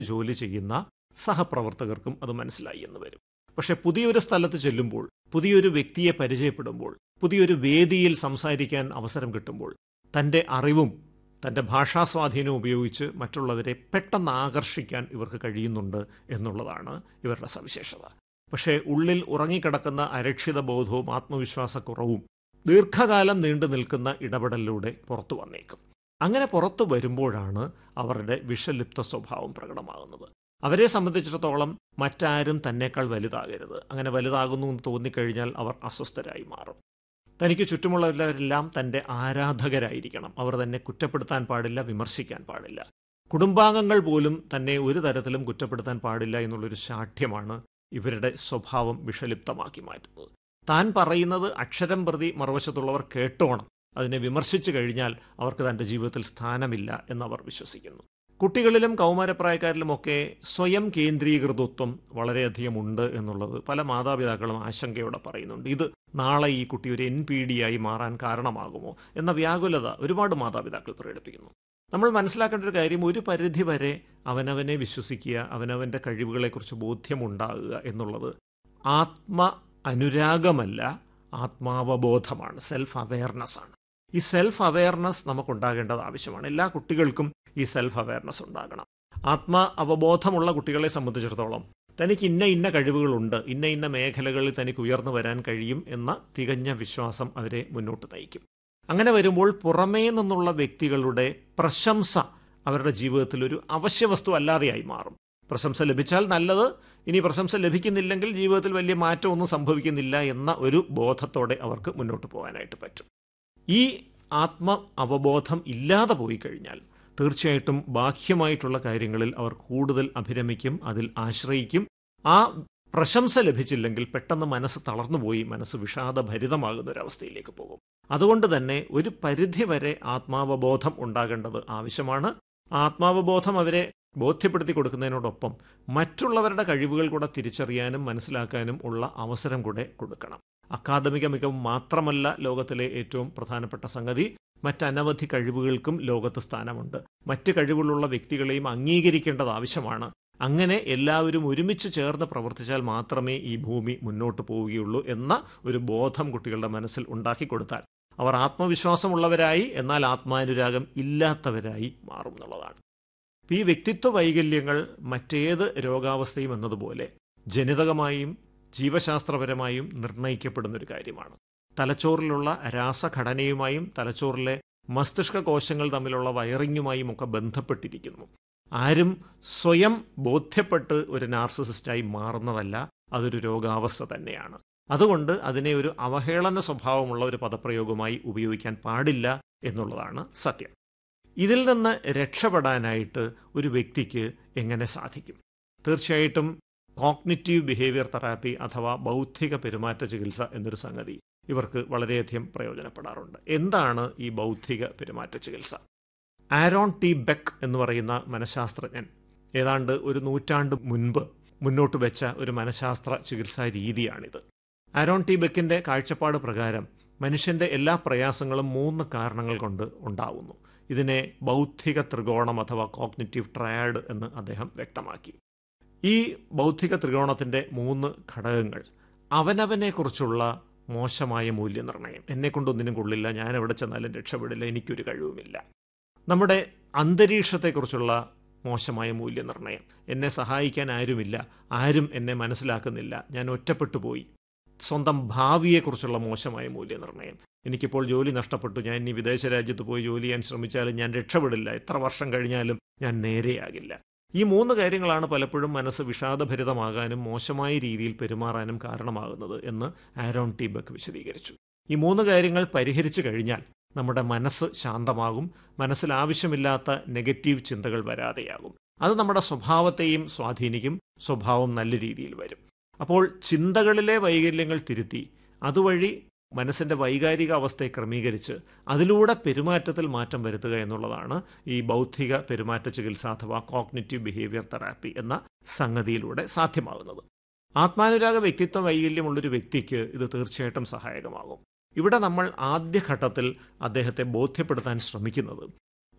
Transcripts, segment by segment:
ജോലി ചെയ്യുന്ന സഹപ്രവർത്തകർക്കും അത് മനസ്സിലായി എന്ന് വരും പക്ഷെ പുതിയൊരു സ്ഥലത്ത് ചെല്ലുമ്പോൾ പുതിയൊരു വ്യക്തിയെ പരിചയപ്പെടുമ്പോൾ പുതിയൊരു വേദിയിൽ സംസാരിക്കാൻ അവസരം കിട്ടുമ്പോൾ തൻ്റെ അറിവും തൻ്റെ ഭാഷാ സ്വാധീനവും ഉപയോഗിച്ച് മറ്റുള്ളവരെ പെട്ടെന്ന് ആകർഷിക്കാൻ ഇവർക്ക് കഴിയുന്നുണ്ട് എന്നുള്ളതാണ് ഇവരുടെ സവിശേഷത പക്ഷേ ഉള്ളിൽ ഉറങ്ങിക്കിടക്കുന്ന അരക്ഷിത ബോധവും ആത്മവിശ്വാസക്കുറവും ദീർഘകാലം നീണ്ടു നിൽക്കുന്ന ഇടപെടലിലൂടെ പുറത്തു വന്നേക്കും അങ്ങനെ പുറത്തു വരുമ്പോഴാണ് അവരുടെ വിഷലിപ്ത സ്വഭാവം പ്രകടമാകുന്നത് അവരെ സംബന്ധിച്ചിടത്തോളം മറ്റാരും തന്നേക്കാൾ വലുതാകരുത് അങ്ങനെ വലുതാകുന്നു എന്ന് തോന്നിക്കഴിഞ്ഞാൽ അവർ അസ്വസ്ഥരായി മാറും തനിക്ക് ചുറ്റുമുള്ളവരെല്ലാം തൻ്റെ ആരാധകരായിരിക്കണം അവർ തന്നെ കുറ്റപ്പെടുത്താൻ പാടില്ല വിമർശിക്കാൻ പാടില്ല കുടുംബാംഗങ്ങൾ പോലും തന്നെ ഒരു തരത്തിലും കുറ്റപ്പെടുത്താൻ പാടില്ല എന്നുള്ളൊരു ശാഠ്യമാണ് ഇവരുടെ സ്വഭാവം വിഷലിപ്തമാക്കി മാറ്റുന്നത് താൻ പറയുന്നത് അക്ഷരം പ്രതി മറുവശത്തുള്ളവർ കേട്ടോണം അതിനെ വിമർശിച്ചു കഴിഞ്ഞാൽ അവർക്ക് തൻ്റെ ജീവിതത്തിൽ സ്ഥാനമില്ല എന്നവർ വിശ്വസിക്കുന്നു കുട്ടികളിലും കൗമാരപ്രായക്കാരിലുമൊക്കെ സ്വയം കേന്ദ്രീകൃതത്വം വളരെയധികം ഉണ്ട് എന്നുള്ളത് പല മാതാപിതാക്കളും ആശങ്കയോടെ പറയുന്നുണ്ട് ഇത് നാളെ ഈ കുട്ടി ഒരു എൻ പി ഡി ആയി മാറാൻ കാരണമാകുമോ എന്ന വ്യാകുലത ഒരുപാട് മാതാപിതാക്കൾ പ്രകടിപ്പിക്കുന്നു നമ്മൾ മനസ്സിലാക്കേണ്ട ഒരു കാര്യം ഒരു പരിധി വരെ അവനവനെ വിശ്വസിക്കുക അവനവൻ്റെ കഴിവുകളെക്കുറിച്ച് ബോധ്യമുണ്ടാകുക എന്നുള്ളത് ആത്മ അനുരാഗമല്ല ആത്മാവബോധമാണ് സെൽഫ് അവയർനെസ് ആണ് ഈ സെൽഫ് അവയർനെസ് നമുക്കുണ്ടാകേണ്ടത് ആവശ്യമാണ് എല്ലാ കുട്ടികൾക്കും ഈ സെൽഫ് അവയർനെസ് ഉണ്ടാകണം ആത്മ അവബോധമുള്ള കുട്ടികളെ സംബന്ധിച്ചിടത്തോളം തനിക്ക് ഇന്ന ഇന്ന കഴിവുകളുണ്ട് ഇന്ന ഇന്ന മേഖലകളിൽ തനിക്ക് ഉയർന്നു വരാൻ കഴിയും എന്ന തികഞ്ഞ വിശ്വാസം അവരെ മുന്നോട്ട് നയിക്കും അങ്ങനെ വരുമ്പോൾ പുറമേ നിന്നുള്ള വ്യക്തികളുടെ പ്രശംസ അവരുടെ ജീവിതത്തിൽ ഒരു അവശ്യവസ്തു അല്ലാതെയായി മാറും പ്രശംസ ലഭിച്ചാൽ നല്ലത് ഇനി പ്രശംസ ലഭിക്കുന്നില്ലെങ്കിൽ ജീവിതത്തിൽ വലിയ മാറ്റമൊന്നും സംഭവിക്കുന്നില്ല എന്ന ഒരു ബോധത്തോടെ അവർക്ക് മുന്നോട്ട് പോകാനായിട്ട് പറ്റും ഈ ആത്മ അവബോധം ഇല്ലാതെ പോയി കഴിഞ്ഞാൽ തീർച്ചയായിട്ടും ബാഹ്യമായിട്ടുള്ള കാര്യങ്ങളിൽ അവർ കൂടുതൽ അഭിരമിക്കും അതിൽ ആശ്രയിക്കും ആ പ്രശംസ ലഭിച്ചില്ലെങ്കിൽ പെട്ടെന്ന് മനസ്സ് തളർന്നുപോയി മനസ്സ് വിഷാദഭരിതമാകുന്ന ഒരവസ്ഥയിലേക്ക് പോകും അതുകൊണ്ട് തന്നെ ഒരു പരിധി വരെ ആത്മാവബോധം ഉണ്ടാകേണ്ടത് ആവശ്യമാണ് ആത്മാവബോധം അവരെ ബോധ്യപ്പെടുത്തി കൊടുക്കുന്നതിനോടൊപ്പം മറ്റുള്ളവരുടെ കഴിവുകൾ കൂടെ തിരിച്ചറിയാനും മനസ്സിലാക്കാനും ഉള്ള അവസരം കൂടെ കൊടുക്കണം അക്കാദമിക മികവ് മാത്രമല്ല ലോകത്തിലെ ഏറ്റവും പ്രധാനപ്പെട്ട സംഗതി മറ്റനവധി കഴിവുകൾക്കും ലോകത്ത് സ്ഥാനമുണ്ട് മറ്റ് കഴിവുകളുള്ള വ്യക്തികളെയും അംഗീകരിക്കേണ്ടത് ആവശ്യമാണ് അങ്ങനെ എല്ലാവരും ഒരുമിച്ച് ചേർന്ന് പ്രവർത്തിച്ചാൽ മാത്രമേ ഈ ഭൂമി മുന്നോട്ട് പോവുകയുള്ളൂ എന്ന ഒരു ബോധം കുട്ടികളുടെ മനസ്സിൽ ഉണ്ടാക്കി കൊടുത്താൽ അവർ ആത്മവിശ്വാസമുള്ളവരായി എന്നാൽ ആത്മാനുരാഗം ഇല്ലാത്തവരായി മാറും എന്നുള്ളതാണ് ഈ വ്യക്തിത്വ വൈകല്യങ്ങൾ മറ്റേത് രോഗാവസ്ഥയും എന്നതുപോലെ ജനിതകമായും ജീവശാസ്ത്രപരമായും നിർണയിക്കപ്പെടുന്ന ഒരു കാര്യമാണ് തലച്ചോറിലുള്ള രാസഘടനയുമായും തലച്ചോറിലെ മസ്തിഷ്ക കോശങ്ങൾ തമ്മിലുള്ള വയറിങ്ങുമായും ഒക്കെ ബന്ധപ്പെട്ടിരിക്കുന്നു ആരും സ്വയം ബോധ്യപ്പെട്ട് ഒരു നാർസിസിസ്റ്റായി മാറുന്നതല്ല അതൊരു രോഗാവസ്ഥ തന്നെയാണ് അതുകൊണ്ട് അതിനെ ഒരു അവഹേളന സ്വഭാവമുള്ള ഒരു പദപ്രയോഗമായി ഉപയോഗിക്കാൻ പാടില്ല എന്നുള്ളതാണ് സത്യം ഇതിൽ നിന്ന് രക്ഷപ്പെടാനായിട്ട് ഒരു വ്യക്തിക്ക് എങ്ങനെ സാധിക്കും തീർച്ചയായിട്ടും കോഗ്നിറ്റീവ് ബിഹേവിയർ തെറാപ്പി അഥവാ ബൗദ്ധിക പെരുമാറ്റ ചികിത്സ എന്നൊരു സംഗതി ഇവർക്ക് വളരെയധികം പ്രയോജനപ്പെടാറുണ്ട് എന്താണ് ഈ ബൗദ്ധിക പെരുമാറ്റ ചികിത്സ ആരോൺ ടി ബെക്ക് എന്ന് പറയുന്ന മനഃശാസ്ത്രജ്ഞൻ ഏതാണ്ട് ഒരു നൂറ്റാണ്ട് മുൻപ് മുന്നോട്ട് വെച്ച ഒരു മനഃശാസ്ത്ര ചികിത്സാ രീതിയാണിത് ആരോൺ ടി ബെക്കിൻ്റെ കാഴ്ചപ്പാട് പ്രകാരം മനുഷ്യൻ്റെ എല്ലാ പ്രയാസങ്ങളും മൂന്ന് കാരണങ്ങൾ കൊണ്ട് ഉണ്ടാവുന്നു ഇതിനെ ബൗദ്ധിക ത്രികോണം അഥവാ കോഗ്നിറ്റീവ് ട്രയാഡ് എന്ന് അദ്ദേഹം വ്യക്തമാക്കി ഈ ബൗദ്ധിക ത്രികോണത്തിൻ്റെ മൂന്ന് ഘടകങ്ങൾ അവനവനെക്കുറിച്ചുള്ള മോശമായ മൂല്യനിർണ്ണയം എന്നെക്കൊണ്ടൊന്നിനും കൊള്ളില്ല ഞാൻ എവിടെ ചെന്നാലും രക്ഷപ്പെടില്ല എനിക്കൊരു കഴിവുമില്ല നമ്മുടെ അന്തരീക്ഷത്തെക്കുറിച്ചുള്ള മോശമായ മൂല്യനിർണ്ണയം എന്നെ സഹായിക്കാൻ ആരുമില്ല ആരും എന്നെ മനസ്സിലാക്കുന്നില്ല ഞാൻ ഒറ്റപ്പെട്ടു പോയി സ്വന്തം ഭാവിയെക്കുറിച്ചുള്ള മോശമായ മൂല്യനിർണ്ണയം എനിക്കിപ്പോൾ ജോലി നഷ്ടപ്പെട്ടു ഞാൻ ഇനി വിദേശ രാജ്യത്ത് പോയി ജോലി ചെയ്യാൻ ശ്രമിച്ചാലും ഞാൻ രക്ഷപ്പെടില്ല എത്ര വർഷം കഴിഞ്ഞാലും ഞാൻ നേരെയാകില്ല ഈ മൂന്ന് കാര്യങ്ങളാണ് പലപ്പോഴും മനസ്സ് വിഷാദഭരിതമാകാനും മോശമായ രീതിയിൽ പെരുമാറാനും കാരണമാകുന്നത് എന്ന് ആരോൺ ടീബക്ക് വിശദീകരിച്ചു ഈ മൂന്ന് കാര്യങ്ങൾ പരിഹരിച്ചു കഴിഞ്ഞാൽ നമ്മുടെ മനസ്സ് ശാന്തമാകും മനസ്സിൽ ആവശ്യമില്ലാത്ത നെഗറ്റീവ് ചിന്തകൾ വരാതെയാകും അത് നമ്മുടെ സ്വഭാവത്തെയും സ്വാധീനിക്കും സ്വഭാവം നല്ല രീതിയിൽ വരും അപ്പോൾ ചിന്തകളിലെ വൈകല്യങ്ങൾ തിരുത്തി അതുവഴി മനസ്സിൻ്റെ വൈകാരിക അവസ്ഥയെ ക്രമീകരിച്ച് അതിലൂടെ പെരുമാറ്റത്തിൽ മാറ്റം വരുത്തുക എന്നുള്ളതാണ് ഈ ബൗദ്ധിക പെരുമാറ്റ ചികിത്സ അഥവാ കോഗ്നിറ്റീവ് ബിഹേവിയർ തെറാപ്പി എന്ന സംഗതിയിലൂടെ സാധ്യമാകുന്നത് ആത്മാനുരാഗ വ്യക്തിത്വ വൈകല്യമുള്ളൊരു വ്യക്തിക്ക് ഇത് തീർച്ചയായിട്ടും സഹായകമാകും ഇവിടെ നമ്മൾ ആദ്യഘട്ടത്തിൽ അദ്ദേഹത്തെ ബോധ്യപ്പെടുത്താൻ ശ്രമിക്കുന്നത്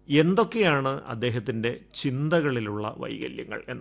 എന്തൊക്കെയാണ് അദ്ദേഹത്തിന്റെ ചിന്തകളിലുള്ള വൈകല്യങ്ങൾ എന്ന്